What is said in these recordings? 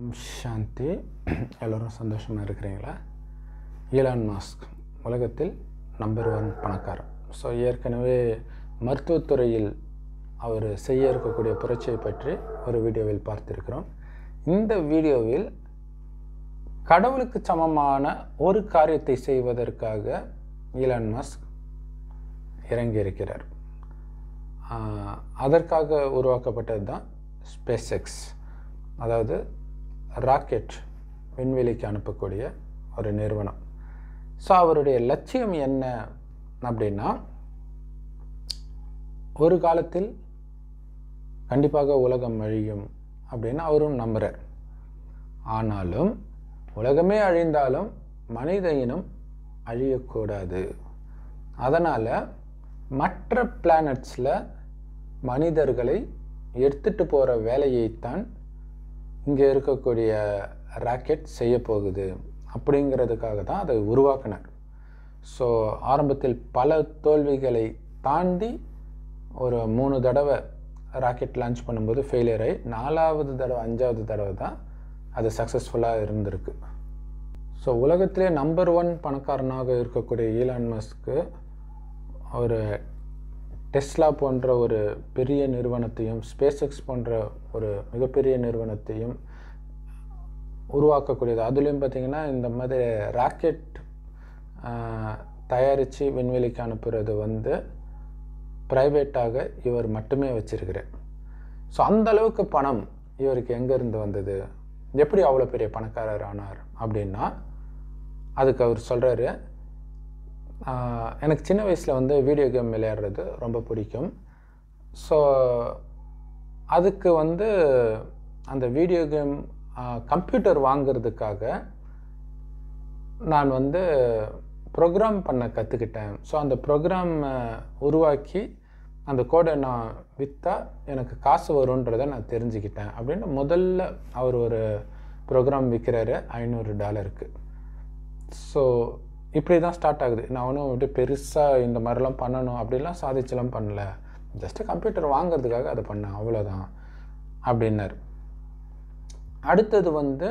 ஓம் சாந்தி எல்லோரும் சந்தோஷமாக இருக்கிறீங்களா ஈலான் மாஸ்க் உலகத்தில் நம்பர் ஒன் பணக்காரர் ஸோ ஏற்கனவே மருத்துவத்துறையில் அவர் செய்ய இருக்கக்கூடிய புரட்சியை பற்றி ஒரு வீடியோவில் பார்த்திருக்கிறோம் இந்த வீடியோவில் கடவுளுக்கு சமமான ஒரு காரியத்தை செய்வதற்காக ஈலான் மாஸ்க் இறங்கியிருக்கிறார் ஆஹ் அதற்காக உருவாக்கப்பட்டது தான் ஸ்பேஸ் எக்ஸ் அதாவது ராக்கெட் விண்வெளிக்கு அனுப்பக்கூடிய ஒரு நிறுவனம் ஸோ அவருடைய லட்சியம் என்ன அப்படின்னா ஒரு காலத்தில் கண்டிப்பாக உலகம் அழியும் அப்படின்னு அவரும் நம்புகிறார் ஆனாலும் உலகமே அழிந்தாலும் மனித இனம் அழியக்கூடாது அதனால் மற்ற பிளானட்ஸில் மனிதர்களை எடுத்துகிட்டு போகிற வேலையைத்தான் இங்கே இருக்கக்கூடிய ராக்கெட் செய்ய போகுது அப்படிங்கிறதுக்காக தான் அதை உருவாக்கினார் ஸோ ஆரம்பத்தில் பல தோல்விகளை தாண்டி ஒரு மூணு தடவை ராக்கெட் லான்ச் பண்ணும்போது ஃபெயிலியர் ஆகி நாலாவது தடவை அஞ்சாவது தடவை தான் அது சக்ஸஸ்ஃபுல்லாக இருந்திருக்கு ஸோ உலகத்திலே நம்பர் ஒன் பணக்காரனாக இருக்கக்கூடிய ஈலான் மஸ்க்கு ஒரு டெஸ்லா போன்ற ஒரு பெரிய நிறுவனத்தையும் ஸ்பேஸ் எக்ஸ் போன்ற ஒரு மிகப்பெரிய நிறுவனத்தையும் உருவாக்கக்கூடியது அதுலேயும் பார்த்திங்கன்னா இந்த மாதிரி ராக்கெட் தயாரித்து விண்வெளிக்கு அனுப்புறது வந்து ப்ரைவேட்டாக இவர் மட்டுமே வச்சிருக்கிறார் ஸோ அந்த அளவுக்கு பணம் இவருக்கு எங்கேருந்து வந்தது எப்படி அவ்வளோ பெரிய பணக்காரர் ஆனார் அப்படின்னா அதுக்கு அவர் சொல்கிறாரு எனக்கு சின்ன வயசில் வந்து வீடியோ கேம் விளையாடுறது ரொம்ப பிடிக்கும் ஸோ அதுக்கு வந்து அந்த வீடியோ கேம் கம்ப்யூட்டர் வாங்கிறதுக்காக நான் வந்து ப்ரோக்ராம் பண்ண கற்றுக்கிட்டேன் ஸோ அந்த ப்ரோக்ராம் உருவாக்கி அந்த கோடை நான் விற்றா எனக்கு காசு வருன்றதை நான் தெரிஞ்சுக்கிட்டேன் அப்படின்னு முதல்ல அவர் ஒரு ப்ரோக்ராம் விற்கிறாரு ஐநூறு டாலருக்கு ஸோ இப்படி தான் ஸ்டார்ட் ஆகுது நான் ஒன்றும் அப்படியே பெருசாக இந்த மாதிரிலாம் பண்ணணும் அப்படிலாம் சாதிச்செல்லாம் பண்ணல ஜஸ்ட்டு கம்ப்யூட்டர் வாங்கிறதுக்காக அதை பண்ணேன் அவ்வளோதான் அப்படின்னார் அடுத்தது வந்து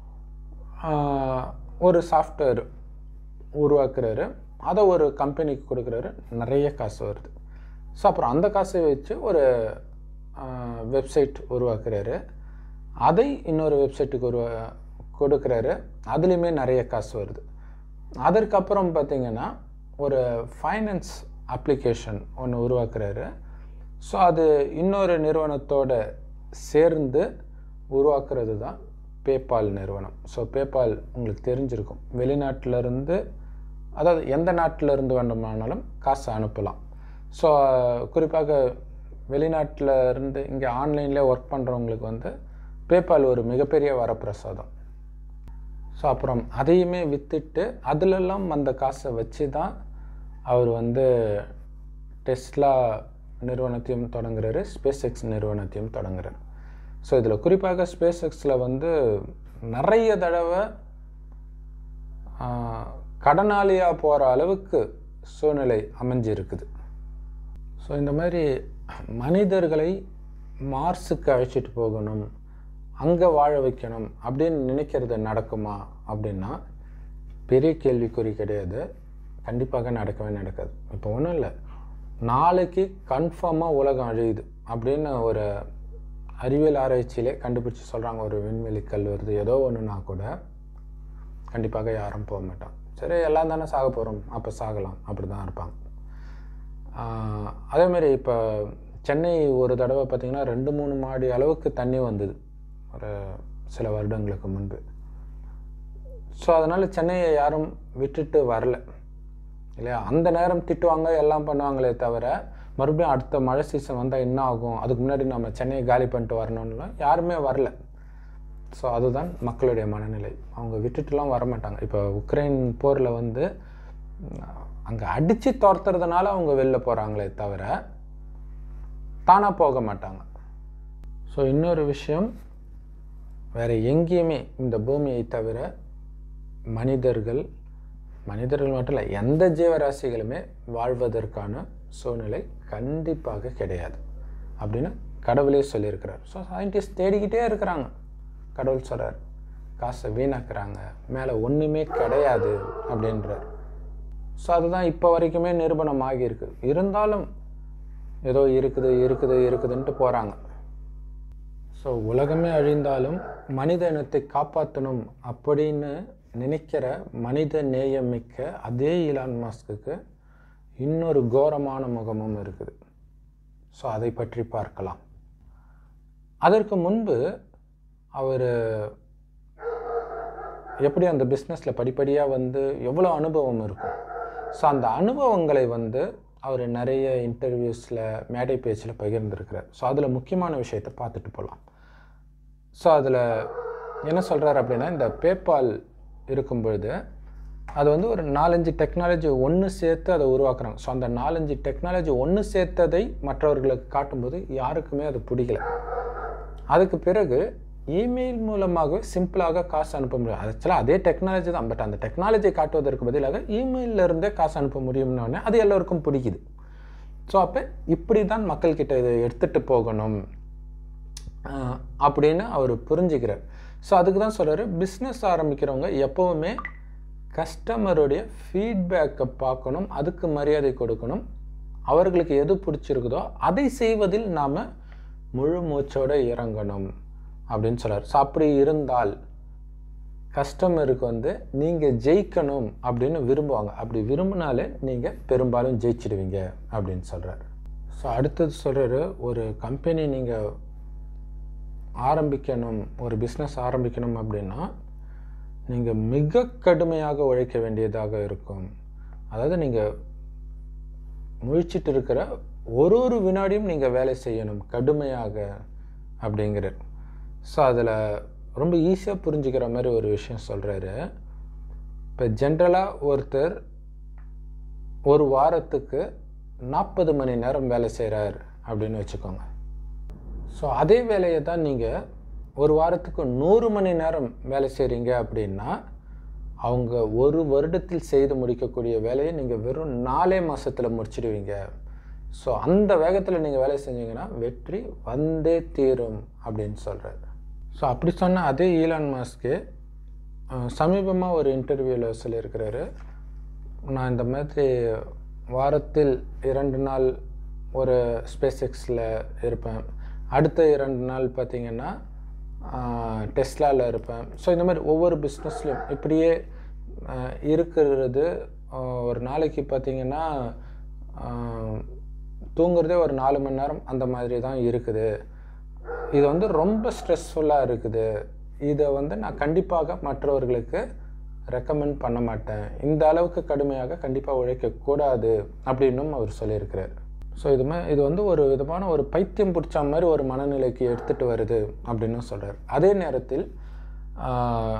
ஒரு சாஃப்ட்வேர் உருவாக்குறாரு அதை ஒரு கம்பெனிக்கு கொடுக்குறாரு நிறைய காசு வருது ஸோ அப்புறம் அந்த காசை வச்சு ஒரு வெப்சைட் உருவாக்குறாரு அதை இன்னொரு வெப்சைட்டுக்கு உருவா கொடுக்குறாரு அதுலேயுமே நிறைய காசு வருது அதற்கப்புறம் பார்த்திங்கன்னா ஒரு ஃபைனான்ஸ் அப்ளிகேஷன் ஒன்று உருவாக்குறாரு ஸோ அது இன்னொரு நிறுவனத்தோட சேர்ந்து உருவாக்குறது தான் பேபால் நிறுவனம் ஸோ பேபால் உங்களுக்கு தெரிஞ்சிருக்கும் வெளிநாட்டிலேருந்து அதாவது எந்த நாட்டில் இருந்து வேண்டுமானாலும் காசு அனுப்பலாம் ஸோ குறிப்பாக வெளிநாட்டில் இருந்து இங்கே ஆன்லைனில் ஒர்க் பண்ணுறவங்களுக்கு வந்து பேபால் ஒரு மிகப்பெரிய வரப்பிரசாதம் ஸோ அப்புறம் அதையுமே விற்றுட்டு அதிலெல்லாம் அந்த காசை வச்சு தான் அவர் வந்து டெஸ்லா நிறுவனத்தையும் தொடங்குறாரு ஸ்பேஸ் எக்ஸ் நிறுவனத்தையும் தொடங்குறாரு ஸோ இதில் குறிப்பாக ஸ்பேஸ் எக்ஸில் வந்து நிறைய தடவை கடனாளியாக போகிற அளவுக்கு சூழ்நிலை அமைஞ்சிருக்குது ஸோ இந்த மாதிரி மனிதர்களை மார்ஸுக்கு அழைச்சிட்டு போகணும் அங்கே வாழ வைக்கணும் அப்படின்னு நினைக்கிறது நடக்குமா அப்படின்னா பெரிய கேள்விக்குறி கிடையாது கண்டிப்பாக நடக்கவே நடக்காது இப்போ ஒன்றும் இல்லை நாளைக்கு கன்ஃபார்மாக உலகம் அழியுது அப்படின்னு ஒரு அறிவியல் ஆராய்ச்சியிலே கண்டுபிடிச்சி சொல்கிறாங்க ஒரு விண்வெளி கல் வருது ஏதோ ஒன்றுனா கூட கண்டிப்பாக யாரும் போக மாட்டான் சரி எல்லாம் தானே சாக போகிறோம் அப்போ சாகலாம் அப்படி தான் இருப்பாங்க அதேமாரி இப்போ சென்னை ஒரு தடவை பார்த்திங்கன்னா ரெண்டு மூணு மாடி அளவுக்கு தண்ணி வந்தது ஒரு சில வருடங்களுக்கு முன்பு ஸோ அதனால் சென்னையை யாரும் விட்டுட்டு வரல இல்லையா அந்த நேரம் திட்டுவாங்க எல்லாம் பண்ணுவாங்களே தவிர மறுபடியும் அடுத்த மழை சீசன் வந்தால் என்ன ஆகும் அதுக்கு முன்னாடி நம்ம சென்னையை காலி பண்ணிட்டு வரணும்லாம் யாருமே வரல ஸோ அதுதான் மக்களுடைய மனநிலை அவங்க விட்டுட்டுலாம் வரமாட்டாங்க இப்போ உக்ரைன் போரில் வந்து அங்கே அடித்து துரத்துறதுனால அவங்க வெளில போகிறாங்களே தவிர தானாக போக மாட்டாங்க ஸோ இன்னொரு விஷயம் வேறு எங்கேயுமே இந்த பூமியை தவிர மனிதர்கள் மனிதர்கள் மட்டும் இல்லை எந்த ஜீவராசிகளுமே வாழ்வதற்கான சூழ்நிலை கண்டிப்பாக கிடையாது அப்படின்னு கடவுளே சொல்லியிருக்கிறார் ஸோ சயின்டிஸ்ட் தேடிக்கிட்டே இருக்கிறாங்க கடவுள் சொல்கிறார் காசை வீணாக்குறாங்க மேலே ஒன்றுமே கிடையாது அப்படின்றார் ஸோ அதுதான் இப்போ வரைக்குமே நிரூபணம் ஆகியிருக்கு இருந்தாலும் ஏதோ இருக்குது இருக்குது இருக்குதுன்ட்டு போகிறாங்க ஸோ உலகமே அழிந்தாலும் மனித இனத்தை காப்பாற்றணும் அப்படின்னு நினைக்கிற மனித நேயமிக்க அதே இலான் மாஸ்க்கு இன்னொரு கோரமான முகமும் இருக்குது ஸோ அதை பற்றி பார்க்கலாம் அதற்கு முன்பு அவர் எப்படி அந்த பிஸ்னஸில் படிப்படியாக வந்து எவ்வளோ அனுபவம் இருக்கும் ஸோ அந்த அனுபவங்களை வந்து அவர் நிறைய இன்டர்வியூஸில் மேடை பேச்சில் பகிர்ந்திருக்கிறார் ஸோ அதில் முக்கியமான விஷயத்தை பார்த்துட்டு போகலாம் ஸோ அதில் என்ன சொல்கிறார் அப்படின்னா இந்த பேபால் இருக்கும் பொழுது அது வந்து ஒரு நாலஞ்சு டெக்னாலஜி ஒன்று சேர்த்து அதை உருவாக்குறாங்க ஸோ அந்த நாலஞ்சு டெக்னாலஜி ஒன்று சேர்த்ததை மற்றவர்களுக்கு காட்டும்போது யாருக்குமே அது பிடிக்கல அதுக்கு பிறகு இமெயில் மூலமாகவே சிம்பிளாக காசு அனுப்ப முடியும் ஆக்சுவலாக அதே டெக்னாலஜி தான் பட் அந்த டெக்னாலஜியை காட்டுவதற்கு பதிலாக இமெயிலில் இருந்தே காசு அனுப்ப முடியும்னு அது எல்லோருக்கும் பிடிக்குது ஸோ அப்போ இப்படி தான் மக்கள்கிட்ட இதை எடுத்துகிட்டு போகணும் ஆஹ் அப்படின்னு அவர் புரிஞ்சுக்கிறார் ஸோ அதுக்கு தான் சொல்கிறாரு பிஸ்னஸ் ஆரம்பிக்கிறவங்க எப்போவுமே கஸ்டமருடைய ஃபீட்பேக்கை பார்க்கணும் அதுக்கு மரியாதை கொடுக்கணும் அவர்களுக்கு எது பிடிச்சிருக்குதோ அதை செய்வதில் நாம் முழு மூச்சோடு இறங்கணும் அப்படின்னு சொல்கிறார் ஸோ அப்படி இருந்தால் கஸ்டமருக்கு வந்து நீங்கள் ஜெயிக்கணும் அப்படின்னு விரும்புவாங்க அப்படி விரும்பினாலே நீங்கள் பெரும்பாலும் ஜெயிச்சிடுவீங்க அப்படின்னு சொல்கிறாரு ஸோ அடுத்தது சொல்கிறாரு ஒரு கம்பெனி நீங்கள் ஆரம்பிக்கணும் ஒரு பிஸ்னஸ் ஆரம்பிக்கணும் அப்படின்னா நீங்கள் மிக கடுமையாக உழைக்க வேண்டியதாக இருக்கும் அதாவது நீங்கள் முழிச்சிட்டு இருக்கிற ஒரு ஒரு வினாடியும் நீங்கள் வேலை செய்யணும் கடுமையாக அப்படிங்கிறார் ஸோ அதில் ரொம்ப ஈஸியாக புரிஞ்சுக்கிற மாதிரி ஒரு விஷயம் சொல்கிறாரு இப்போ ஜென்ரலாக ஒருத்தர் ஒரு வாரத்துக்கு நாற்பது மணி நேரம் வேலை செய்கிறார் அப்படின்னு வச்சுக்கோங்க ஸோ அதே வேலையை தான் நீங்கள் ஒரு வாரத்துக்கு நூறு மணி நேரம் வேலை செய்கிறீங்க அப்படின்னா அவங்க ஒரு வருடத்தில் செய்து முடிக்கக்கூடிய வேலையை நீங்கள் வெறும் நாலே மாதத்தில் முடிச்சிடுவீங்க ஸோ அந்த வேகத்தில் நீங்கள் வேலை செஞ்சீங்கன்னா வெற்றி வந்தே தீரும் அப்படின்னு சொல்கிறாரு ஸோ அப்படி சொன்ன அதே ஈலான் மாஸ்க்கு சமீபமாக ஒரு இன்டர்வியூவில் சொல்லியிருக்கிறாரு நான் இந்த மாதிரி வாரத்தில் இரண்டு நாள் ஒரு ஸ்பேஸ் எக்ஸில் இருப்பேன் அடுத்த இரண்டு நாள் பார்த்திங்கன்னா டெஸ்லாவில் இருப்பேன் ஸோ இந்த மாதிரி ஒவ்வொரு பிஸ்னஸ்லையும் இப்படியே ஆஹ், இருக்கிறது ஆஹ், ஒரு நாளைக்கு பார்த்திங்கன்னா ஆஹ், தூங்குறதே ஒரு நாலு மணி நேரம் அந்த மாதிரி தான் இருக்குது இது வந்து ரொம்ப ஸ்ட்ரெஸ்ஃபுல்லாக இருக்குது இதை வந்து நான் கண்டிப்பாக மற்றவர்களுக்கு ரெக்கமெண்ட் பண்ண மாட்டேன் இந்த அளவுக்கு கடுமையாக கண்டிப்பாக உழைக்கக்கூடாது அப்படின்னும் அவர் சொல்லியிருக்கிறார் ஸோ இது மா இது வந்து ஒரு விதமான ஒரு பைத்தியம் பிடிச்ச மாதிரி ஒரு மனநிலைக்கு எடுத்துகிட்டு வருது அப்படின்னு சொல்கிறார் அதே நேரத்தில் ஆஹ்,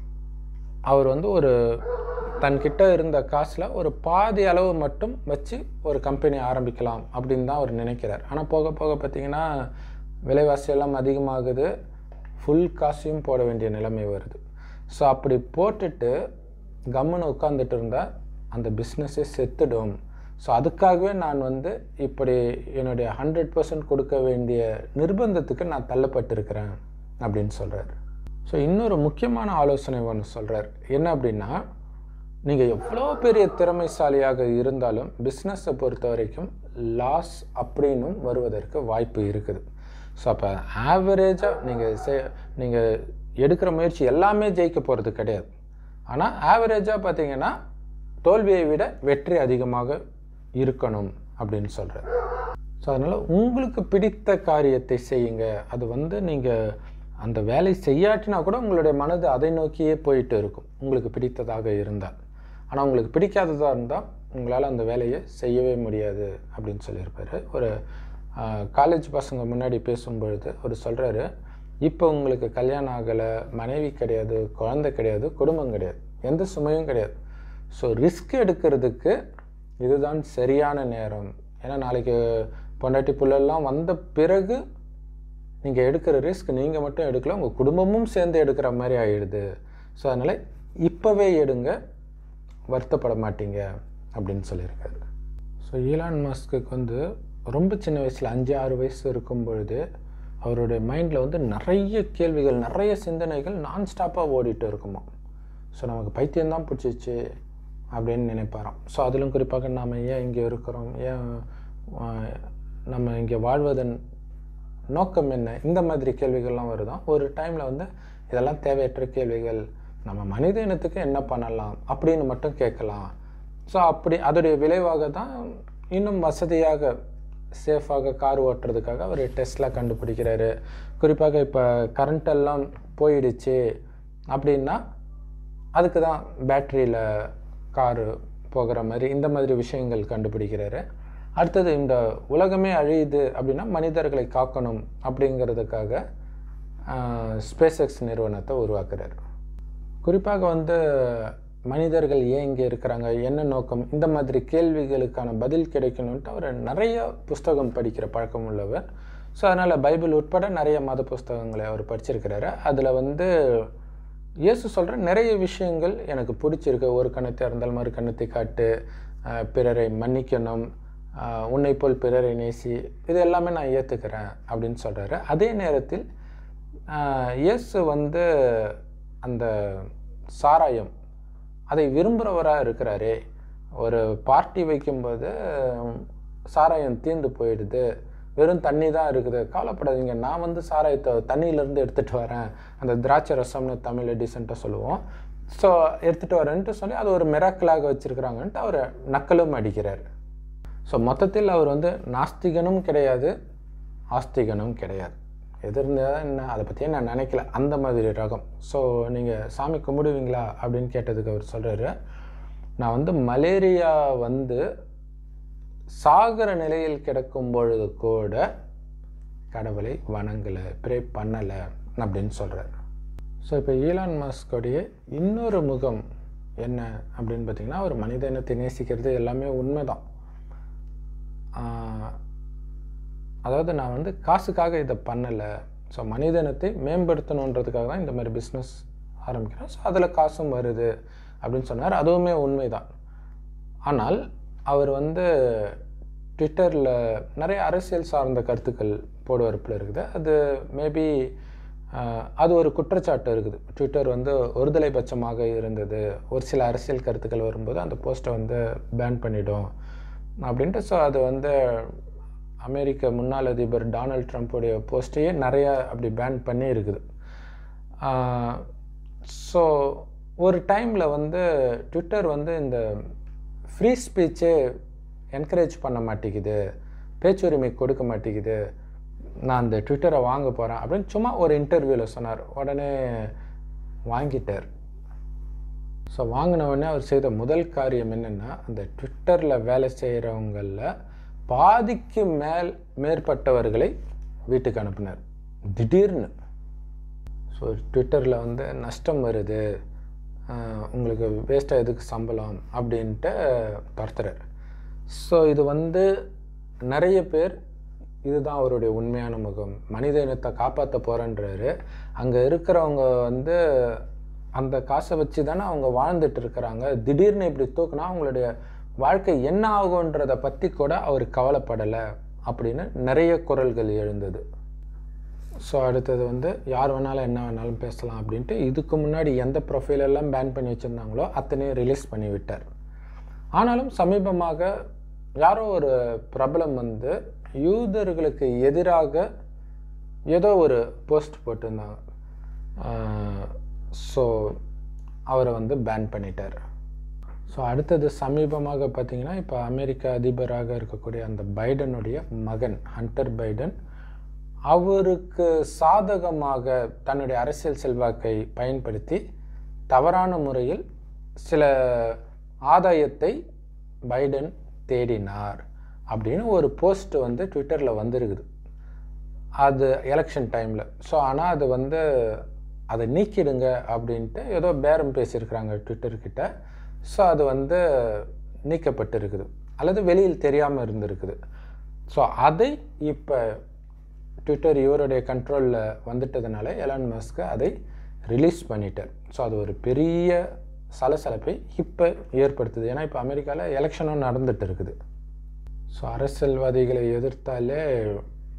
அவர் வந்து ஒரு தன்கிட்ட இருந்த காசில் ஒரு பாதி அளவு மட்டும் வச்சு ஒரு கம்பெனி ஆரம்பிக்கலாம் அப்படின்னு தான் அவர் நினைக்கிறார் ஆனால் போக போக பார்த்தீங்கன்னா விலைவாசி எல்லாம் அதிகமாகுது ஃபுல் காசையும் போட வேண்டிய நிலைமை வருது ஸோ அப்படி போட்டுட்டு கம்முன்னு உட்காந்துட்டு இருந்தால் அந்த பிஸ்னஸே செத்துடும் ஸோ அதுக்காகவே நான் வந்து இப்படி என்னுடைய ஹண்ட்ரட் பர்சன்ட் கொடுக்க வேண்டிய நிர்பந்தத்துக்கு நான் தள்ளப்பட்டிருக்கிறேன் அப்படின்னு சொல்கிறார் ஸோ இன்னொரு முக்கியமான ஆலோசனை ஒன்று சொல்கிறார் என்ன அப்படின்னா நீங்கள் எவ்வளோ பெரிய திறமைசாலியாக இருந்தாலும் பிஸ்னஸை பொறுத்த வரைக்கும் லாஸ் அப்படின்னும் வருவதற்கு வாய்ப்பு இருக்குது ஸோ அப்போ ஆவரேஜாக நீங்கள் செ நீங்கள் எடுக்கிற முயற்சி எல்லாமே ஜெயிக்க போகிறது கிடையாது ஆனால் ஆவரேஜாக பார்த்தீங்கன்னா தோல்வியை விட வெற்றி அதிகமாக இருக்கணும் அப்படின்னு சொல்கிறார் ஸோ அதனால் உங்களுக்கு பிடித்த காரியத்தை செய்யுங்க அது வந்து நீங்கள் அந்த வேலை செய்யாட்டினா கூட உங்களுடைய மனது அதை நோக்கியே போயிட்டு இருக்கும் உங்களுக்கு பிடித்ததாக இருந்தால் ஆனால் உங்களுக்கு பிடிக்காததாக இருந்தால் உங்களால் அந்த வேலையை செய்யவே முடியாது அப்படின்னு சொல்லியிருப்பாரு ஒரு காலேஜ் பசங்க முன்னாடி பேசும்பொழுது அவர் சொல்கிறாரு இப்போ உங்களுக்கு கல்யாணம் ஆகலை மனைவி கிடையாது குழந்தை கிடையாது குடும்பம் கிடையாது எந்த சுமையும் கிடையாது ஸோ ரிஸ்க் எடுக்கிறதுக்கு இதுதான் சரியான நேரம் ஏன்னா நாளைக்கு பொண்டாட்டி புள்ளெல்லாம் வந்த பிறகு நீங்கள் எடுக்கிற ரிஸ்க் நீங்கள் மட்டும் எடுக்கல உங்கள் குடும்பமும் சேர்ந்து எடுக்கிற மாதிரி ஆகிடுது ஸோ அதனால் இப்போவே எடுங்க வருத்தப்பட மாட்டீங்க அப்படின்னு சொல்லியிருக்காரு ஸோ ஈலான் மாஸ்க்கு வந்து ரொம்ப சின்ன வயசில் அஞ்சு ஆறு வயசு இருக்கும் பொழுது அவருடைய மைண்டில் வந்து நிறைய கேள்விகள் நிறைய சிந்தனைகள் நான் ஸ்டாப்பாக ஓடிட்டு இருக்குமா ஸோ நமக்கு பைத்தியம்தான் பிடிச்சிச்சு அப்படின்னு நினைப்பாராம் ஸோ அதிலும் குறிப்பாக நாம் ஏன் இங்கே இருக்கிறோம் ஏன் ஆஹ், நம்ம இங்கே வாழ்வதன் நோக்கம் என்ன இந்த மாதிரி கேள்விகள்லாம் வருதான் ஒரு டைமில் வந்து இதெல்லாம் தேவையற்ற கேள்விகள் நம்ம மனித இனத்துக்கு என்ன பண்ணலாம் அப்படின்னு மட்டும் கேட்கலாம் ஸோ அப்படி அதோடைய விளைவாக தான் இன்னும் வசதியாக சேஃபாக கார் ஓட்டுறதுக்காக அவர் டெஸ்ட்லாம் கண்டுபிடிக்கிறாரு குறிப்பாக இப்போ கரண்ட் எல்லாம் போயிடுச்சு அப்படின்னா அதுக்கு தான் பேட்டரியில் காரு போகிற மாதிரி இந்த மாதிரி விஷயங்கள் கண்டுபிடிக்கிறாரு அடுத்தது இந்த உலகமே அழியுது அப்படின்னா மனிதர்களை காக்கணும் அப்படிங்கிறதுக்காக ஸ்பேஸ் எக்ஸ் நிறுவனத்தை உருவாக்குறாரு குறிப்பாக வந்து மனிதர்கள் ஏன் இங்கே இருக்கிறாங்க என்ன நோக்கம் இந்த மாதிரி கேள்விகளுக்கான பதில் கிடைக்கணுன்ட்டு அவர் நிறைய புஸ்தகம் படிக்கிற பழக்கம் உள்ளவர் ஸோ அதனால் பைபிள் உட்பட நிறைய மத புஸ்தகங்களை அவர் படிச்சிருக்கிறாரு அதில் வந்து இயேசு சொல்கிற நிறைய விஷயங்கள் எனக்கு பிடிச்சிருக்கு ஒரு கணத்தை இருந்தால் மறு கணத்தை காட்டு அஹ், பிறரை மன்னிக்கணும் அஹ், உன்னை போல் பிறரை நேசி இது எல்லாமே நான் ஏற்றுக்கிறேன் அப்படின்னு சொல்கிறாரு அதே நேரத்தில் அஹ், இயேசு வந்து அந்த சாராயம் அதை விரும்புகிறவராக இருக்கிறாரே ஒரு பார்ட்டி வைக்கும்போது உம், சாராயம் தீர்ந்து போயிடுது வெறும் தண்ணி தான் இருக்குது கவலைப்படாதீங்க நான் வந்து சாராயத்தை தண்ணியிலேருந்து எடுத்துகிட்டு வரேன் அந்த திராட்சை ரசம்னு தமிழில் டீசெண்டாக சொல்லுவோம் ஸோ எடுத்துகிட்டு வரேன்ட்டு சொல்லி அது ஒரு மிராக்கிளாக வச்சுருக்குறாங்கன்ட்டு அவர் நக்கலும் அடிக்கிறார் ஸோ மொத்தத்தில் அவர் வந்து நாஸ்திகனும் கிடையாது ஆஸ்திகனும் கிடையாது எது இருந்தால் என்ன அதை பற்றியே நான் நினைக்கல அந்த மாதிரி ரகம் ஸோ நீங்கள் சாமி கும்பிடுவீங்களா அப்படின்னு கேட்டதுக்கு அவர் சொல்கிறாரு நான் வந்து மலேரியா வந்து சாகர நிலையில் கிடக்கும் பொழுது கூட கடவுளை வணங்கலை ப்ரே பண்ணலை அப்படின்னு சொல்கிறார் ஸோ இப்போ ஈலான் மாஸ்கோடைய இன்னொரு முகம் என்ன அப்படின்னு பார்த்தீங்கன்னா அவர் மனித இனத்தை நேசிக்கிறது எல்லாமே உண்மைதான் ஆஹ், அதாவது நான் வந்து காசுக்காக இதை பண்ணலை ஸோ மனித இனத்தை மேம்படுத்தணுன்றதுக்காக தான் இந்த மாதிரி பிஸ்னஸ் ஆரம்பிக்கிறேன் ஸோ அதில் காசும் வருது அப்படின்னு சொன்னார் அதுவுமே உண்மைதான் ஆனால் அவர் வந்து ட்விட்டரில் நிறைய அரசியல் சார்ந்த கருத்துக்கள் போடுவரப்பில் இருக்குது அது மேபி அது ஒரு குற்றச்சாட்டு இருக்குது ட்விட்டர் வந்து ஒருதலை பட்சமாக இருந்தது ஒரு சில அரசியல் கருத்துக்கள் வரும்போது அந்த போஸ்ட்டை வந்து பேன் பண்ணிடும் அப்படின்ட்டு ஸோ அது வந்து அமெரிக்க முன்னாள் அதிபர் டொனால்ட் ட்ரம்ப்புடைய போஸ்ட்டையே நிறைய அப்படி பேன் பண்ணி இருக்குது ஸோ ஒரு டைமில் வந்து ட்விட்டர் வந்து இந்த ஃப்ரீ ஸ்பீச்சே என்கரேஜ் பண்ண மாட்டேங்குது பேச்சுரிமை கொடுக்க மாட்டேங்குது நான் அந்த ட்விட்டரை வாங்க போகிறேன் அப்படின்னு சும்மா ஒரு இன்டர்வியூவில் சொன்னார் உடனே வாங்கிட்டார் ஸோ வாங்கின உடனே அவர் செய்த முதல் காரியம் என்னென்னா அந்த ட்விட்டரில் வேலை செய்கிறவங்களில் பாதிக்கு மேல் மேற்பட்டவர்களை வீட்டுக்கு அனுப்பினார் திடீர்னு ஸோ ட்விட்டரில் வந்து நஷ்டம் வருது ஆஹ் உங்களுக்கு வேஸ்ட்டாக எதுக்கு சம்பளம் அப்படின்ட்டு துரத்துறார் ஸோ இது வந்து நிறைய பேர் இதுதான் அவருடைய உண்மையான முகம் மனித இனத்தை காப்பாற்ற போகிறேன்றாரு அங்கே இருக்கிறவங்க வந்து அந்த காசை வச்சு தானே அவங்க வாழ்ந்துட்டு இருக்கிறாங்க திடீர்னு இப்படி தூக்குனா அவங்களுடைய வாழ்க்கை என்ன ஆகுன்றதை பற்றி கூட அவர் கவலைப்படலை அப்படின்னு நிறைய குரல்கள் எழுந்தது ஸோ அடுத்தது வந்து யார் வேணாலும் என்ன வேணாலும் பேசலாம் அப்படின்ட்டு இதுக்கு முன்னாடி எந்த ப்ரொஃபைல் எல்லாம் பேன் பண்ணி வச்சுருந்தாங்களோ அத்தனையும் ரிலீஸ் பண்ணி விட்டார் ஆனாலும் சமீபமாக யாரோ ஒரு பிரபலம் வந்து யூதர்களுக்கு எதிராக ஏதோ ஒரு போஸ்ட் போட்டிருந்தாங்க ஸோ அவரை வந்து பேன் பண்ணிட்டார் ஸோ அடுத்தது சமீபமாக பார்த்தீங்கன்னா இப்போ அமெரிக்க அதிபராக இருக்கக்கூடிய அந்த பைடனுடைய மகன் ஹண்டர் பைடன் அவருக்கு சாதகமாக தன்னுடைய அரசியல் செல்வாக்கை பயன்படுத்தி தவறான முறையில் சில ஆதாயத்தை பைடன் தேடினார் அப்படின்னு ஒரு போஸ்ட் வந்து ட்விட்டரில் வந்திருக்குது அது எலெக்ஷன் டைமில் ஸோ ஆனால் அது வந்து அதை நீக்கிடுங்க அப்படின்ட்டு ஏதோ பேரம் பேசியிருக்கிறாங்க ட்விட்டர்கிட்ட ஸோ அது வந்து நீக்கப்பட்டிருக்குது அல்லது வெளியில் தெரியாமல் இருந்திருக்குது ஸோ அதை இப்போ ட்விட்டர் இவருடைய கண்ட்ரோலில் வந்துட்டதுனால எலான் மஸ்க் அதை ரிலீஸ் பண்ணிட்டார் ஸோ அது ஒரு பெரிய சலசலப்பை இப்போ ஏற்படுத்துது ஏன்னா இப்போ அமெரிக்காவில் எலெக்ஷனும் நடந்துட்டு இருக்குது ஸோ அரசியல்வாதிகளை எதிர்த்தாலே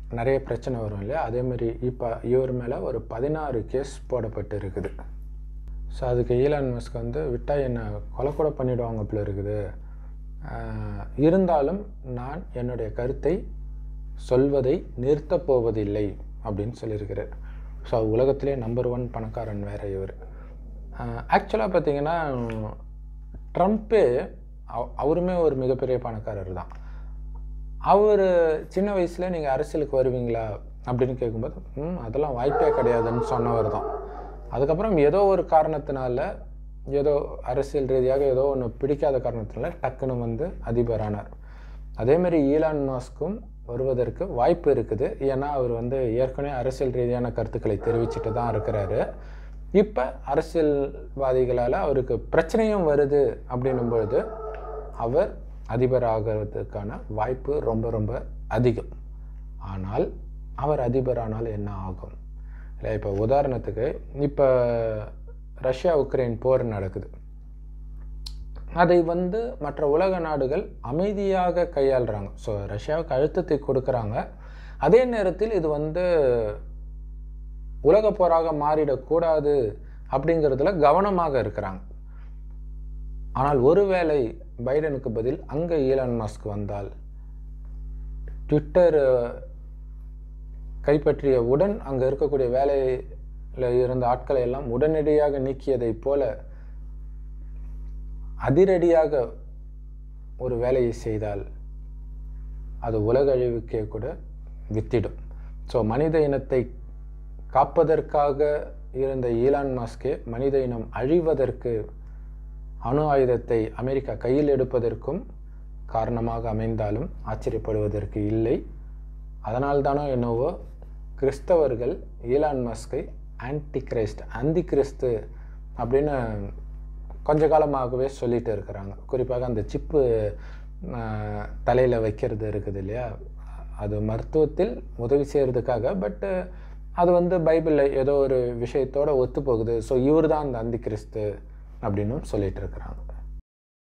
நிறைய பிரச்சனை வரும் இல்லையா அதே மாதிரி இப்போ இவர் மேலே ஒரு பதினாறு கேஸ் போடப்பட்டு இருக்குது ஸோ அதுக்கு ஈலான் மஸ்க் வந்து விட்டால் என்னை கொலை கூட பண்ணிடுவாங்க போல இருக்குது ஆஹ் இருந்தாலும் நான் என்னுடைய கருத்தை சொல்வதை நிறுத்தப் போவதில்லை அப்படின்னு சொல்லியிருக்கிறார் ஸோ உலகத்திலே நம்பர் ஒன் பணக்காரன் வேற இவர் ஆக்சுவலாக பார்த்தீங்கன்னா ட்ரம்ப்பே அவ- அவருமே ஒரு மிகப்பெரிய பணக்காரர் தான் அவர் சின்ன வயசில் நீங்கள் அரசியலுக்கு வருவீங்களா அப்படின்னு கேட்கும்போது ம் அதெல்லாம் வாய்ப்பே கிடையாதுன்னு சொன்னவர் தான் அதுக்கப்புறம் ஏதோ ஒரு காரணத்தினால ஏதோ அரசியல் ரீதியாக ஏதோ ஒன்று பிடிக்காத காரணத்தினால டக்குன்னு வந்து அதிபரானார் அதேமாரி ஈலான் மாஸ்க்கும் வருவதற்கு வாய்ப்பு இருக்குது ஏன்னா அவர் வந்து ஏற்கனவே அரசியல் ரீதியான கருத்துக்களை தெரிவிச்சுட்டு தான் இருக்கிறாரு இப்போ அரசியல்வாதிகளால் அவருக்கு பிரச்சனையும் வருது அப்படின்னும் பொழுது அவர் அதிபர் ஆகிறதுக்கான வாய்ப்பு ரொம்ப ரொம்ப அதிகம் ஆனால் அவர் அதிபரானால் என்ன ஆகும் இல்லை இப்போ உதாரணத்துக்கு இப்போ ரஷ்யா உக்ரைன் போர் நடக்குது அதை வந்து மற்ற உலக நாடுகள் அமைதியாக கையாளுறாங்க ஸோ ரஷ்யாவுக்கு அழுத்தத்தை கொடுக்குறாங்க அதே நேரத்தில் இது வந்து உலக போராக மாறிடக்கூடாது அப்படிங்கிறதுல கவனமாக இருக்கிறாங்க ஆனால் ஒருவேளை பைடனுக்கு பதில் அங்கே ஈலான் மாஸ்க் வந்தால் ட்விட்டர் கைப்பற்றிய உடன் அங்கே இருக்கக்கூடிய வேலையில் இருந்த ஆட்களை எல்லாம் உடனடியாக நீக்கியதைப் போல அதிரடியாக ஒரு வேலையை செய்தால் அது உலக அழிவுக்கே கூட வித்திடும் ஸோ மனித இனத்தை காப்பதற்காக இருந்த ஈலான் மாஸ்கே மனித இனம் அழிவதற்கு அணு ஆயுதத்தை அமெரிக்கா கையில் எடுப்பதற்கும் காரணமாக அமைந்தாலும் ஆச்சரியப்படுவதற்கு இல்லை அதனால்தானோ என்னவோ கிறிஸ்தவர்கள் ஈலான் மஸ்கை ஆன்டி கிரைஸ்ட் அந்தி கிறிஸ்து அப்படின்னு கொஞ்ச காலமாகவே சொல்லிட்டு இருக்கிறாங்க குறிப்பாக அந்த சிப்பு தலையில் வைக்கிறது இருக்குது இல்லையா அது மருத்துவத்தில் உதவி செய்கிறதுக்காக பட்டு அது வந்து பைபிளில் ஏதோ ஒரு விஷயத்தோட ஒத்து போகுது ஸோ இவர் தான் அந்த அந்தி கிறிஸ்து அப்படின்னும் சொல்லிட்டு இருக்கிறாங்க